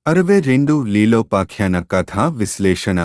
అరవై రెండు లీలోపాఖ్యాన కథ విశ్లేషణ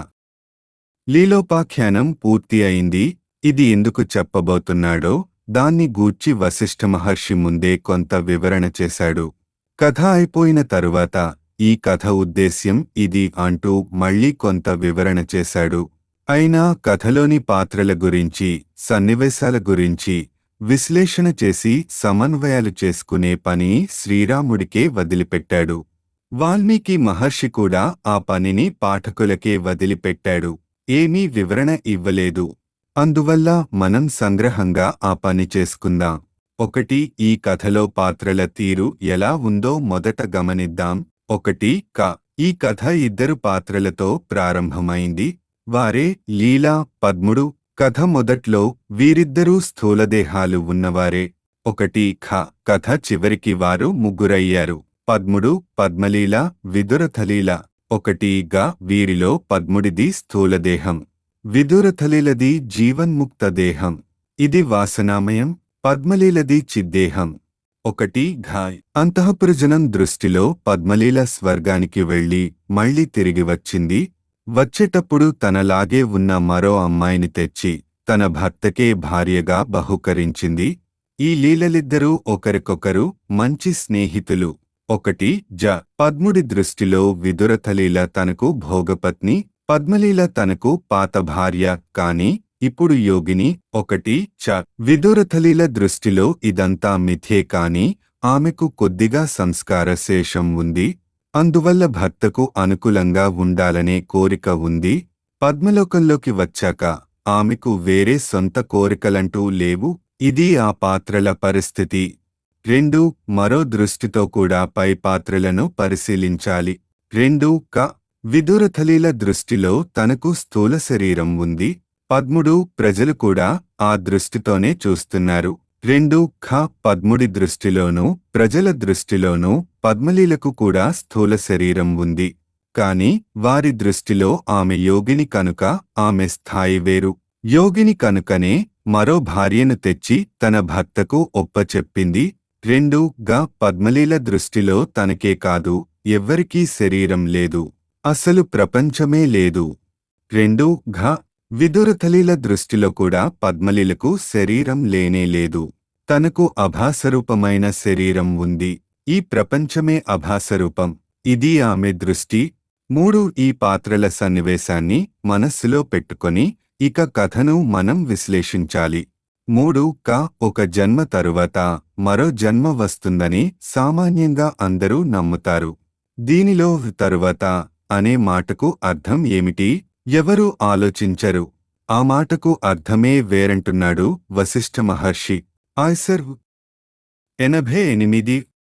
లీలోపాఖ్యానం పూర్తి అయింది ఇది ఎందుకు చెప్పబోతున్నాడో దాన్ని గూర్చి వశిష్ఠ మహర్షి ముందే కొంత వివరణ చేశాడు కథ అయిపోయిన తరువాత ఈ కథ ఉద్దేశ్యం ఇది అంటూ మళ్ళీ కొంత వివరణ చేశాడు అయినా కథలోని పాత్రల గురించి సన్నివేశాల గురించి విశ్లేషణ చేసి సమన్వయాలు చేసుకునే పని శ్రీరాముడికే వదిలిపెట్టాడు వాల్మీకి మహర్షి కూడా ఆ పనిని పాఠకులకే వదిలిపెట్టాడు ఏమీ వివరణ ఇవ్వలేదు అందువల్ల మనం సంగ్రహంగా ఆ పని చేసుకుందాం ఒకటి ఈ కథలో పాత్రల తీరు ఎలా ఉందో మొదట గమనిద్దాం ఒకటి క ఈ కథ ఇద్దరు పాత్రలతో ప్రారంభమైంది వారే లీలా పద్ముడు కథ మొదట్లో వీరిద్దరూ స్థూలదేహాలు ఉన్నవారే ఒకటి ఖ కథ చివరికి వారు ముగ్గురయ్యారు పద్ముడు పద్మలీల విదురథలీల ఒకటి గా వీరిలో పద్ముడిది స్థూలదేహం విదురథలీలది జీవన్ముక్త దేహం ఇది వాసనామయం పద్మలీలది చిద్దేహం ఒకటి ఘాయ్ అంతఃపురజనం దృష్టిలో పద్మలీల స్వర్గానికి వెళ్లి మళ్ళీ తిరిగి వచ్చింది వచ్చేటప్పుడు తనలాగే ఉన్న మరో అమ్మాయిని తెచ్చి తన భర్తకే భార్యగా బహుకరించింది ఈ లీలలిద్దరూ ఒకరికొకరు మంచి స్నేహితులు ఒకటి జ పద్ముడి దృష్టిలో విదురథలీల తనకు భోగపత్ని పద్మలీల తనకు పాత భార్య కాని ఇప్పుడు యోగిని ఒకటి చ విదురథలీల దృష్టిలో ఇదంతా మిథ్యే కాని ఆమెకు కొద్దిగా సంస్కార శేషం ఉంది అందువల్ల భర్తకు అనుకూలంగా ఉండాలనే కోరిక ఉంది పద్మలోకంలోకి వచ్చాక ఆమెకు వేరే సొంత కోరికలంటూ లేవు ఇది ఆ పాత్రల పరిస్థితి రెండు మరో దృష్టితో కూడా పై పాత్రలను పరిశీలించాలి రెండు క విదురథలీల దృష్టిలో తనకు స్థూల శరీరం ఉంది పద్ముడు ప్రజలు కూడా ఆ దృష్టితోనే చూస్తున్నారు రెండు ఖ పద్ముడి దృష్టిలోనూ ప్రజల దృష్టిలోనూ పద్మలీలకు కూడా స్థూల శరీరం ఉంది కాని వారి దృష్టిలో ఆమె యోగిని కనుక ఆమె స్థాయి వేరు యోగిని కనుకనే మరో భార్యను తెచ్చి తన భర్తకు ఒప్పచెప్పింది రెండు గా పద్మలీల దృష్టిలో తనకే కాదు ఎవ్వరికీ శరీరం లేదు అసలు ప్రపంచమే లేదు రెండు ఘ విదురథలీల దృష్టిలో కూడా పద్మలీలకు శరీరం లేనే లేదు తనకు అభాసరూపమైన శరీరం ఉంది ఈ ప్రపంచమే అభాసరూపం ఇది ఆమె దృష్టి మూడు ఈ పాత్రల సన్నివేశాన్ని మనస్సులో పెట్టుకొని ఇక కథను మనం విశ్లేషించాలి మూడు క ఒక జన్మ తరువాత మరో జన్మ వస్తుందని సామాన్యంగా అందరూ నమ్ముతారు దీనిలో తరువాత అనే మాటకు అర్థం ఏమిటి ఎవరూ ఆలోచించరు ఆ మాటకు అర్థమే వేరంటున్నాడు వశిష్ఠ మహర్షి ఆయ్సర్ ఎనభై ఎనిమిది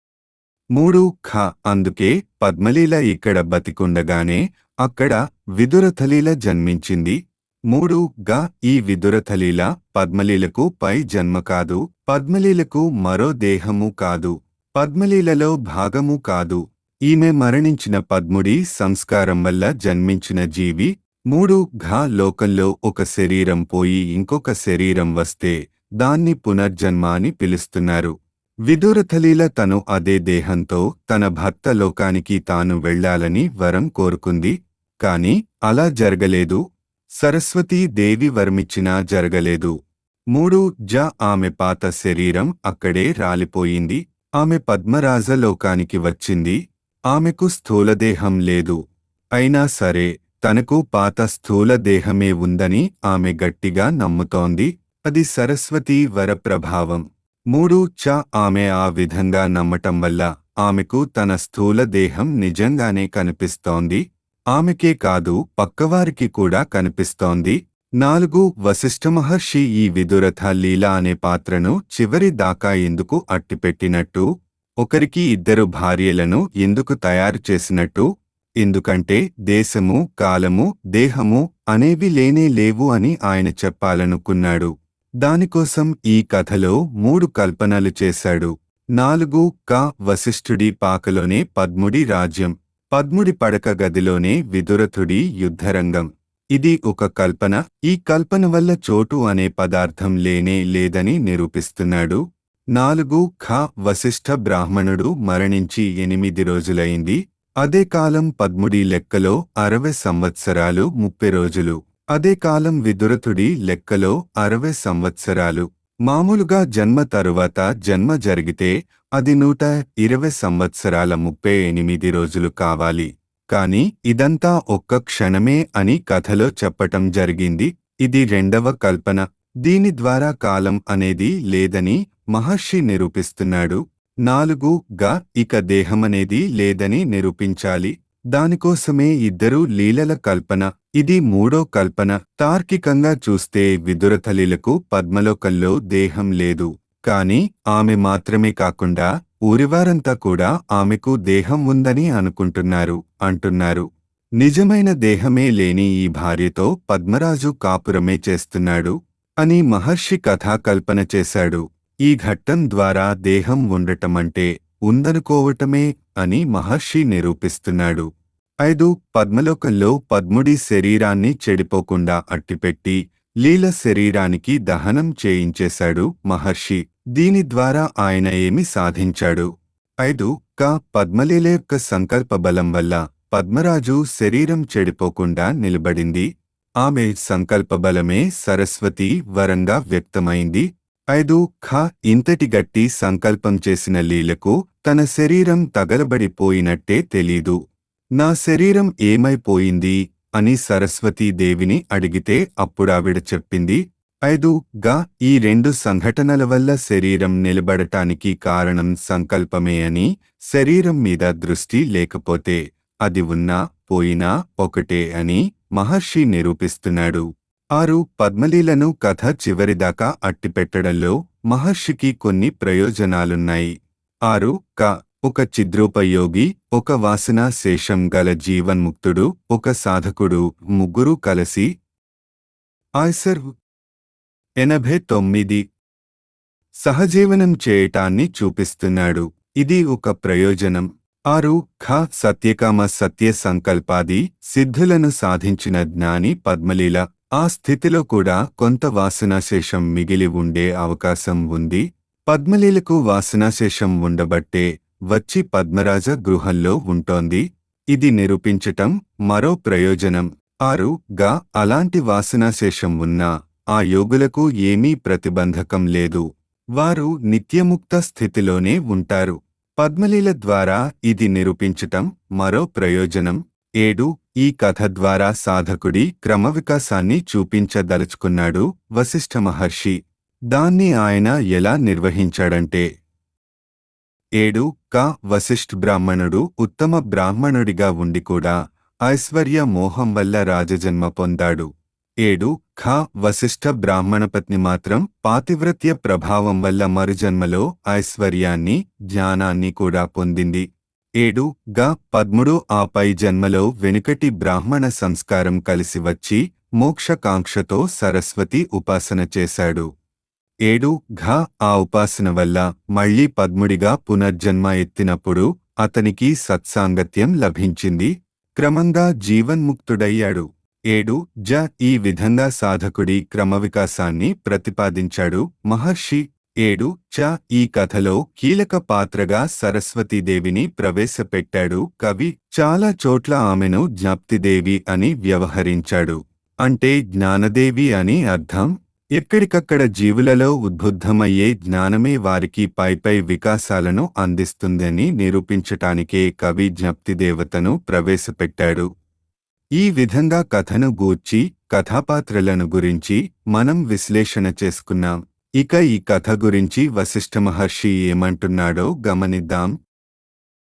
మూడు ఖ అందుకే పద్మలీల ఇక్కడ బతికుండగానే అక్కడ విదురథలీల జన్మించింది మూడు గా ఈ విదురథలీల పద్మలీలకు పై జన్మ కాదు పద్మలీలకు మరో దేహము కాదు పద్మలీలలో భాగము కాదు ఈమె మరణించిన పద్ముడి సంస్కారం వల్ల జన్మించిన జీవి మూడు ఘా లోకంలో ఒక శరీరం పోయి ఇంకొక శరీరం వస్తే దాన్ని పునర్జన్మ అని పిలుస్తున్నారు విదురథలీల తను అదే దేహంతో తన భర్త లోకానికి తాను వెళ్లాలని వరం కోరుకుంది కాని అలా జరగలేదు సరస్వతీ దేవి వరమిచ్చినా జరగలేదు మూడు జ ఆమె పాత శరీరం అక్కడే రాలిపోయింది ఆమె పద్మరాజ లోకానికి వచ్చింది ఆమెకు స్థూలదేహం లేదు అయినా సరే తనకు పాత స్థూల దేహమే ఉందని ఆమె గట్టిగా నమ్ముతోంది అది సరస్వతీ వర ప్రభావం మూడు చ ఆమె ఆ విధంగా నమ్మటం వల్ల ఆమెకు తన స్థూల దేహం నిజంగానే కనిపిస్తోంది ఆమెకే కాదు పక్కవారికి కూడా కనిపిస్తోంది నాలుగు వశిష్ఠ మహర్షి ఈ విదురథ లీల అనే పాత్రను చివరి దాకా ఎందుకు అట్టిపెట్టినట్టు ఒకరికి ఇద్దరు భార్యలను ఎందుకు తయారు చేసినట్టు ఎందుకంటే దేశము కాలము దేహము అనేవి లేనే లేవు అని ఆయన చెప్పాలనుకున్నాడు దానికోసం ఈ కథలో మూడు కల్పనలు చేశాడు నాలుగు క వశిష్ఠుడి పాకలోనే పద్ముడి రాజ్యం పద్ముడి పడక గదిలోనే విదురథుడి యుద్ధరంగం ఇది ఒక కల్పన ఈ కల్పన వల్ల చోటు అనే పదార్థం లేనే లేదని నిరూపిస్తున్నాడు నాలుగు ఖ వశిష్ఠ బ్రాహ్మణుడు మరణించి ఎనిమిది రోజులైంది అదే కాలం పద్ముడి లెక్కలో అరవై సంవత్సరాలు ముప్పై రోజులు అదే కాలం విదురతుడి లెక్కలో అరవై సంవత్సరాలు మామూలుగా జన్మ తరువాత జన్మ జరిగితే అది నూట ఇరవై సంవత్సరాల ముప్పై ఎనిమిది రోజులు కావాలి కాని ఇదంతా ఒక్క క్షణమే అని కథలో చెప్పటం జరిగింది ఇది రెండవ కల్పన దీని ద్వారా కాలం అనేది లేదని మహర్షి నిరూపిస్తున్నాడు నాలుగు గా ఇక దేహమనేది లేదని నిరూపించాలి దానికోసమే ఇద్దరు లీలల కల్పన ఇది మూడో కల్పన తార్కికంగా చూస్తే విదురతలిలకు పద్మలోకంలో దేహం లేదు కాని ఆమె మాత్రమే కాకుండా ఊరివారంతా కూడా ఆమెకు దేహం ఉందని అనుకుంటున్నారు అంటున్నారు నిజమైన దేహమే లేని ఈ భార్యతో పద్మరాజు కాపురమే చేస్తున్నాడు అని మహర్షి కథాకల్పన చేశాడు ఈ ఘట్టం ద్వారా దేహం ఉండటమంటే ఉందనుకోవటమే అని మహర్షి నిరూపిస్తున్నాడు ఐదు పద్మలోకంలో పద్ముడి శరీరాన్ని చెడిపోకుండా అట్టిపెట్టి లీల శరీరానికి దహనం చేయించేశాడు మహర్షి దీని ద్వారా ఆయన ఏమి సాధించాడు ఐదు క పద్మలీల యొక్క సంకల్ప బలం వల్ల పద్మరాజు శరీరం చెడిపోకుండా నిలబడింది ఆమె సంకల్ప బలమే సరస్వతి వరంగా వ్యక్తమైంది ఐదు ఖ ఇంతటి గట్టి సంకల్పం చేసిన లీలకు తన శరీరం తగలబడిపోయినట్టే తెలీదు నా శరీరం ఏమైపోయింది అని సరస్వతీదేవిని అడిగితే అప్పుడావిడ చెప్పింది ఐదు గా ఈ రెండు సంఘటనల వల్ల శరీరం నిలబడటానికి కారణం సంకల్పమే అని శరీరం మీద దృష్టి లేకపోతే అది ఉన్నా పోయినా ఒకటే అని మహర్షి నిరూపిస్తున్నాడు ఆరు పద్మలీలను కథ చివరిదాకా అట్టిపెట్టడంలో మహర్షికి కొన్ని ప్రయోజనాలున్నాయి ఆరు క ఒక చిద్రూపయోగి ఒక వాసనా శేషం గల జీవన్ముక్తుడు ఒక సాధకుడు ముగ్గురు కలసి ఆయ్సర్ ఎనభై తొమ్మిది సహజీవనం చేయటాన్ని చూపిస్తున్నాడు ఇది ఒక ప్రయోజనం ఆరు ఖ సత్యకామ సత్య సంకల్పాది సిద్ధులను సాధించిన జ్ఞాని పద్మలీల ఆ స్థితిలో కూడా కొంత వాసనాశేషం మిగిలి ఉండే అవకాశం ఉంది పద్మలీలకు వాసనాశేషం ఉండబట్టే వచ్చి పద్మరాజ గృహంలో ఉంటోంది ఇది నిరూపించటం మరో ప్రయోజనం ఆరు గా అలాంటి వాసనాశేషం ఉన్నా ఆ యోగులకు ఏమీ ప్రతిబంధకం లేదు వారు నిత్యముక్త స్థితిలోనే ఉంటారు పద్మలీల ద్వారా ఇది నిరూపించటం మరో ప్రయోజనం ఏడు ఈ కథ ద్వారా సాధకుడి క్రమవికాసాన్ని చూపించదలుచుకున్నాడు వశిష్ఠ మహర్షి దాన్ని ఆయన ఎలా నిర్వహించాడంటే ఏడు క వశిష్ఠ్ బ్రాహ్మణుడు ఉత్తమ బ్రాహ్మణుడిగా ఉండి కూడా ఐశ్వర్య మోహం వల్ల రాజజన్మ పొందాడు ఏడు ఖ వశిష్ఠ బ్రాహ్మణపత్ని మాత్రం పాతివ్రత్య ప్రభావం వల్ల మరుజన్మలో ఐశ్వర్యాన్ని జ్ఞానాన్ని కూడా పొందింది ఏడు గ పద్ముడు ఆ పై జన్మలో వెనుకటి బ్రాహ్మణ సంస్కారం కలిసి వచ్చి మోక్షకాంక్షతో సరస్వతి ఉపాసన చేశాడు ఏడు ఘ ఆ ఉపాసన వల్ల మళ్లీ పద్ముడిగా పునర్జన్మ ఎత్తినప్పుడు అతనికి సత్సాంగత్యం లభించింది క్రమంగా జీవన్ముక్తుడయ్యాడు ఏడు జ ఈ విధంగా సాధకుడి క్రమవికాసాన్ని ప్రతిపాదించాడు మహర్షి ఏడు చ ఈ కథలో కీలక పాత్రగా సరస్వతీదేవిని ప్రవేశపెట్టాడు కవి చాలా చోట్ల ఆమెను జ్ఞప్తిదేవి అని వ్యవహరించాడు అంటే జ్ఞానదేవి అని అర్థం ఎక్కడికక్కడ జీవులలో ఉద్బుద్ధమయ్యే జ్ఞానమే వారికి పైపై వికాసాలను అందిస్తుందని నిరూపించటానికే కవి జ్ఞప్తిదేవతను ప్రవేశపెట్టాడు ఈ విధంగా కథను గూర్చి కథాపాత్రలను గురించి మనం విశ్లేషణ చేసుకున్నాం ఇక ఈ కథ గురించి వశిష్ఠ మహర్షి ఏమంటున్నాడో గమనిద్దాం